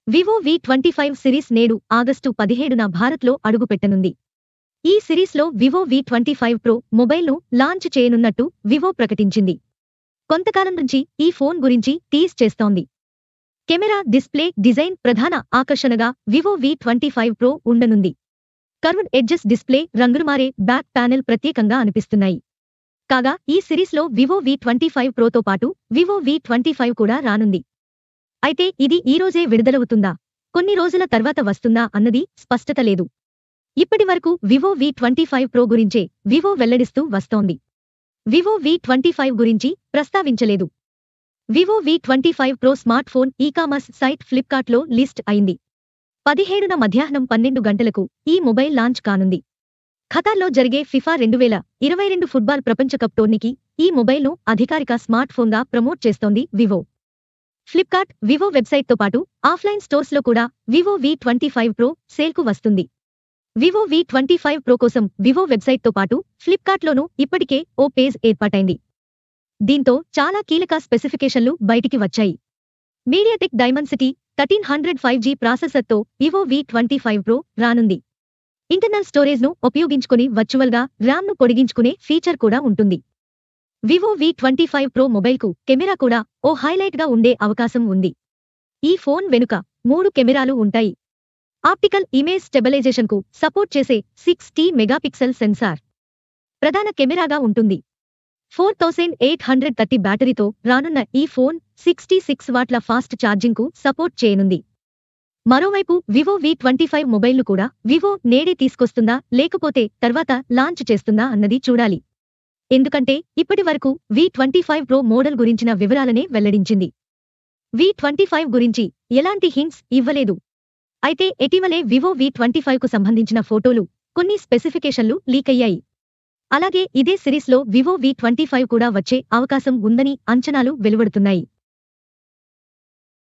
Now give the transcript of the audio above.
Vivo V twenty five series నేడు August పదిహేడున భారత్లో అడుగుపెట్టనుంది ఈ సిరీస్లో Vivo V twenty five pro మొబైల్ను లాంచ్ చేయనున్నట్టు వివో ప్రకటించింది కొంతకాలం నుంచి ఈ ఫోన్ గురించి టీజ్ చేస్తోంది కెమెరా డిస్ప్లే డిజైన్ ప్రధాన ఆకర్షణగా Vivo V twenty five pro ఉండనుంది కర్వ్డ్ ఎడ్జెస్ డిస్ప్లే రంగురుమారే బ్యాక్ ప్యానెల్ ప్రత్యేకంగా అనిపిస్తున్నాయి కాగా ఈ సిరీస్లో వివో వి ట్వంటీ ఫైవ్ ప్రోతో పాటు వివో వి ట్వంటీ ఫైవ్ కూడా రానుంది అయితే ఇది ఈ రోజే విడుదలవుతుందా కొన్ని రోజుల తర్వాత వస్తుందా అన్నది స్పష్టత లేదు ఇప్పటి వరకు Vivo V twenty five pro గురించే వివో వెల్లడిస్తూ వస్తోంది వివో వి ట్వంటీ ఫైవ్ గురించి ప్రస్తావించలేదు Vivo V twenty five pro smart phone ecommerce site ఫ్లిప్కార్ట్లో లిస్ట్ అయింది పదిహేడున మధ్యాహ్నం పన్నెండు గంటలకు ఈ మొబైల్ లాంచ్ కానుంది ఖతార్లో జరిగే ఫిఫా రెండు వేల ఇరవై రెండు ఫుట్బాల్ ప్రపంచ కప్ టోర్నీకి ఈ మొబైల్ను అధికారిక స్మార్ట్ ఫోన్గా ప్రమోట్ చేస్తోంది వివో ఫ్లిప్కార్ట్ వివో వెబ్సైట్తో పాటు ఆఫ్లైన్ స్టోర్స్లో కూడా Vivo V twenty five pro సేల్కు వస్తుంది Vivo V twenty five pro కోసం వివో వెబ్సైట్తో పాటు ఫ్లిప్కార్ట్లోనూ ఇప్పటికే ఓ పేజ్ ఏర్పాటైంది దీంతో చాలా కీలక స్పెసిఫికేషన్లు బయటికి వచ్చాయి MediaTek Dimensity thirteen hundred five G ప్రాసెసర్తో Vivo V twenty five pro రానుంది ఇంటర్నల్ స్టోరేజ్ను ఉపయోగించుకుని వర్చువల్గా ర్యామ్ను పొడిగించుకునే ఫీచర్ కూడా ఉంటుంది Vivo V twenty five pro మొబైల్కు కెమెరా కూడా ఓ హైలైట్గా ఉండే అవకాశం ఉంది ఈ ఫోన్ వెనుక మూడు కెమెరాలు ఉంటాయి ఆప్టికల్ ఇమేజ్ స్టెబలైజేషన్కు సపోర్ట్ చేసే సిక్స్ టీ మెగాపిక్సెల్ సెన్సార్ ప్రధాన కెమెరాగా ఉంటుంది four thousand eight hundred thirty బ్యాటరీతో రానున్న ఈ ఫోన్ సిక్స్టీ సిక్స్ వాట్ల ఫాస్ట్ ఛార్జింగ్కు సపోర్ట్ చేయనుంది మరోవైపు వివో వి ట్వంటీ ఫైవ్ మొబైల్ను కూడా వివో నేడే తీసుకొస్తుందా లేకపోతే తర్వాత లాంచ్ చేస్తుందా అన్నది చూడాలి ఎందుకంటే ఇప్పటి వరకు V twenty five pro model గురించిన వివరాలనే వెల్లడించింది వి ట్వంటీ ఫైవ్ గురించి ఎలాంటి హింట్స్ ఇవ్వలేదు అయితే ఇటీవలే వివో వి ట్వంటీ ఫైవ్ కు సంబంధించిన ఫోటోలు కొన్ని స్పెసిఫికేషన్లు లీక్ అయ్యాయి అలాగే ఇదే సిరీస్లో వివో వి ట్వంటీ ఫైవ్ కూడా వచ్చే అవకాశం ఉందని అంచనాలు వెలువడుతున్నాయి